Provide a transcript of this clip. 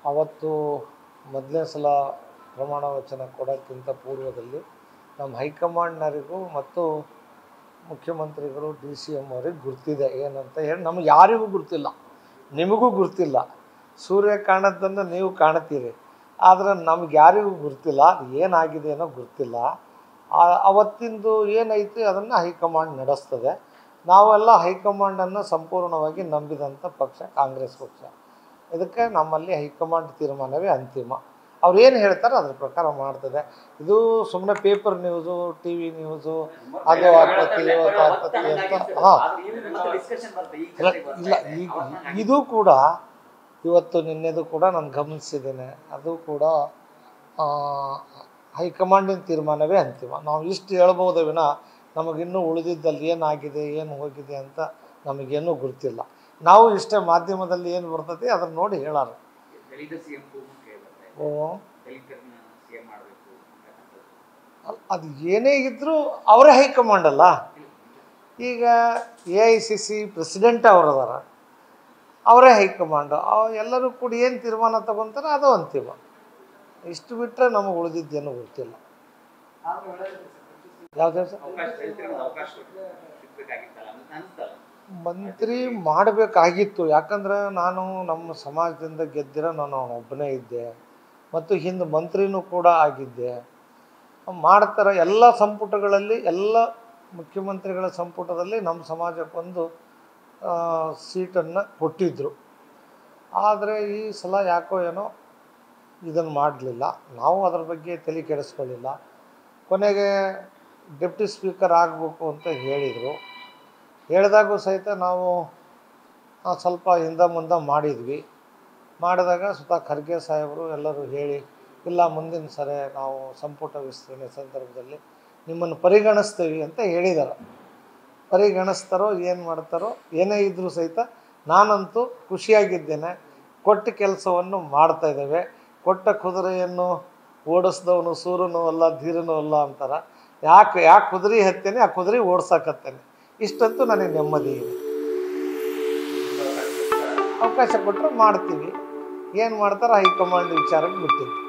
ಅವತ್ತು ಮೊದಲನೇ ಸಲ ಪ್ರಮಾಣ ವಚನ ಕೊಡೋಕ್ಕಿಂತ ಪೂರ್ವದಲ್ಲಿ ನಮ್ಮ ಹೈಕಮಾಂಡ್ನವರಿಗೂ ಮತ್ತು ಮುಖ್ಯಮಂತ್ರಿಗಳು ಡಿ ಸಿ ಎಮ್ ಅವ್ರಿಗೆ ಗುರ್ತಿದೆ ಏನಂತ ಹೇಳಿ ನಮ್ಗೆ ಯಾರಿಗೂ ಗುರ್ತಿಲ್ಲ ನಿಮಗೂ ಗುರ್ತಿಲ್ಲ ಸೂರ್ಯ ಕಾಣೋದನ್ನು ನೀವು ಕಾಣ್ತೀರಿ ಆದರೆ ನಮ್ಗೆ ಯಾರಿಗೂ ಗುರ್ತಿಲ್ಲ ಅದು ಏನಾಗಿದೆ ಅನ್ನೋ ಗುರ್ತಿಲ್ಲ ಆ- ಅವತ್ತಿಂದು ಏನೈತಿ ಅದನ್ನು ಹೈಕಮಾಂಡ್ ನಡೆಸ್ತದೆ ನಾವೆಲ್ಲ ಹೈಕಮಾಂಡನ್ನು ಸಂಪೂರ್ಣವಾಗಿ ನಂಬಿದಂಥ ಪಕ್ಷ ಕಾಂಗ್ರೆಸ್ ಪಕ್ಷ ಇದಕ್ಕೆ ನಮ್ಮಲ್ಲಿ ಹೈಕಮಾಂಡ್ ತೀರ್ಮಾನವೇ ಅಂತಿಮ ಅವ್ರು ಏನು ಹೇಳ್ತಾರೆ ಅದ್ರ ಪ್ರಕಾರ ಮಾಡ್ತದೆ ಇದು ಸುಮ್ಮನೆ paper news T V news ಅದು ಆಗ್ತತಿ ಇವತ್ತು ಆಗ್ತತಿ ಅಂತ ಹಾಂ ಇಲ್ಲ ಇಲ್ಲ ಈಗ ಇದು ಕೂಡ ಇವತ್ತು ನಿನ್ನೆದು ಕೂಡ ನಾನು ಗಮನಿಸಿದ್ದೇನೆ ಅದು ಕೂಡ ಆ, ಹೈಕಮಾಂಡಿನ ತೀರ್ಮಾನವೇ ಅಂತಿಮ ನಾವು ಇಷ್ಟು ಹೇಳ್ಬೋದು ವಿನ ನಮಗಿನ್ನೂ ಉಳಿದಿದ್ದಲ್ಲಿ ಏನಾಗಿದೆ ಏನು ಹೋಗಿದೆ ಅಂತ ನಮಗೇನೂ ಗುರ್ತಿಲ್ಲ ನಾವು ಇಷ್ಟೇ ಮಾಧ್ಯಮದಲ್ಲಿ ಏನು ಬರ್ತೈತಿ ಅದನ್ನು ನೋಡಿ ಹೇಳಾರ ದಲಿತ ಸಿಎಂ ಕೂಗು ಕೇಳಿಬರುತ್ತೆ ಓ ದಲಿತರನ್ನ ಸಿಎಂ ಮಾಡಬೇಕು ಅಂತಕ್ಕಂಥದ್ದು ಅಲ್- ಅದು ಏನೇ ಇದ್ದರೂ ಅವರೇ ಹೈಕಮಾಂಡ್ ಅಲ್ಲ ಈಗ A I C C president ಅವರು ಅದಾರ ಅವರೇ ಹೈಕಮಾಂಡು ಅವ್ ಎಲ್ಲರೂ ಕೂಡ ಏನು ತೀರ್ಮಾನ ತಗೊಂತಾರೆ ಅದು ಅಂತಿಮ ಇಷ್ಟು ಬಿಟ್ಟರೆ ನಮಗೆ ಉಳಿದಿದ್ದೇನು ಗೊತ್ತಿಲ್ಲ ಯಾವುದೇ ಸರ್ ಅವಕಾಶ ದಲಿತರಿಗೆ ಒಂದು ಅವಕಾಶ ಸಿಗ್ಬೇಕಾಗಿತ್ತಲ್ಲ ಅಂತ ಅನಿಸ್ತಲ್ಲ ಮಂತ್ರಿ ಮಾಡಬೇಕಾಗಿತ್ತು ಯಾಕಂದ್ರೆ ನಾನು ನಮ್ಮ ಸಮಾಜದಿಂದ ಗೆದ್ದಿರೋ ನಾನು ಒಬ್ಬನೇ ಇದ್ದೆ ಮತ್ತು ಹಿಂದೆ ಮಂತ್ರಿನೂ ಕೂಡ ಆಗಿದ್ದೆ ಮಾಡ್ತಾರೆ ಎಲ್ಲ ಸಂಪುಟಗಳಲ್ಲಿ ಎಲ್ಲ ಮುಖ್ಯಮಂತ್ರಿಗಳ ಸಂಪುಟದಲ್ಲಿ ನಮ್ಮ ಸಮಾಜಕ್ಕೊಂದು ಸೀಟನ್ನು ಕೊಟ್ಟಿದ್ದರು ಆದರೆ ಈ ಸಲ ಯಾಕೋ ಏನೋ ಇದನ್ನು ಮಾಡಲಿಲ್ಲ ನಾವು ಅದ್ರ ಬಗ್ಗೆ ತಲೆ ಕೆಡಿಸ್ಕೊಳ್ಳಿಲ್ಲ ಕೊನೆಗೆ ಡೆಪ್ಟಿ ಸ್ಪೀಕರ್ ಆಗಬೇಕು ಅಂತ ಹೇಳಿದರು ಹೇಳಿದಾಗೂ ಸಹಿತ ನಾವು ಆ, ಸ್ವಲ್ಪ ಹಿಂದೆ ಮುಂದೆ ಮಾಡಿದ್ವಿ ಮಾಡಿದಾಗ ಸ್ವತಃ ಖರ್ಗೆ ಸಾಹೇಬರು ಎಲ್ಲರೂ ಹೇಳಿ ಇಲ್ಲ ಮುಂದಿನ ಸರಿ ನಾವು ಸಂಪುಟ ವಿಸ್ತರಣೆ ಸಂದರ್ಭದಲ್ಲಿ ನಿಮ್ಮನ್ನು ಪರಿಗಣಿಸ್ತೀವಿ ಅಂತ ಹೇಳಿದ್ದಾರೆ ಪರಿಗಣಿಸ್ತಾರೋ ಏನು ಮಾಡ್ತಾರೋ ಏನೇ ಇದ್ದರೂ ಸಹಿತ ನಾನಂತೂ ಖುಷಿಯಾಗಿದ್ದೇನೆ ಕೊಟ್ಟ ಕೆಲಸವನ್ನು ಮಾಡ್ತಾ ಇದ್ದೇವೆ ಕೊಟ್ಟ ಕುದುರೆಯನ್ನು ಓಡಿಸ್ದವನು ಸೂರನೂ ಅಲ್ಲ ಧೀರನೂ ಅಲ್ಲ ಅಂತಾರೆ ಯಾಕೆ ಯಾಕೆ ಕುದುರೆ ಹತ್ತೇನೆ ಆ ಕುದುರೆ ಓಡ್ಸಕತ್ತೇನೆ ಇಷ್ಟಂತೂ ನನಗೆ ನೆಮ್ಮದಿ ಇದೆ ಅವಕಾಶ ಕೊಟ್ಟರೆ ಮಾಡ್ತೀವಿ ಏನು ಮಾಡ್ತಾರೆ ಹೈಕಮಾಂಡ್ ವಿಚಾರಕ್ಕೆ ಬಿಟ್ಟಿದ್ದು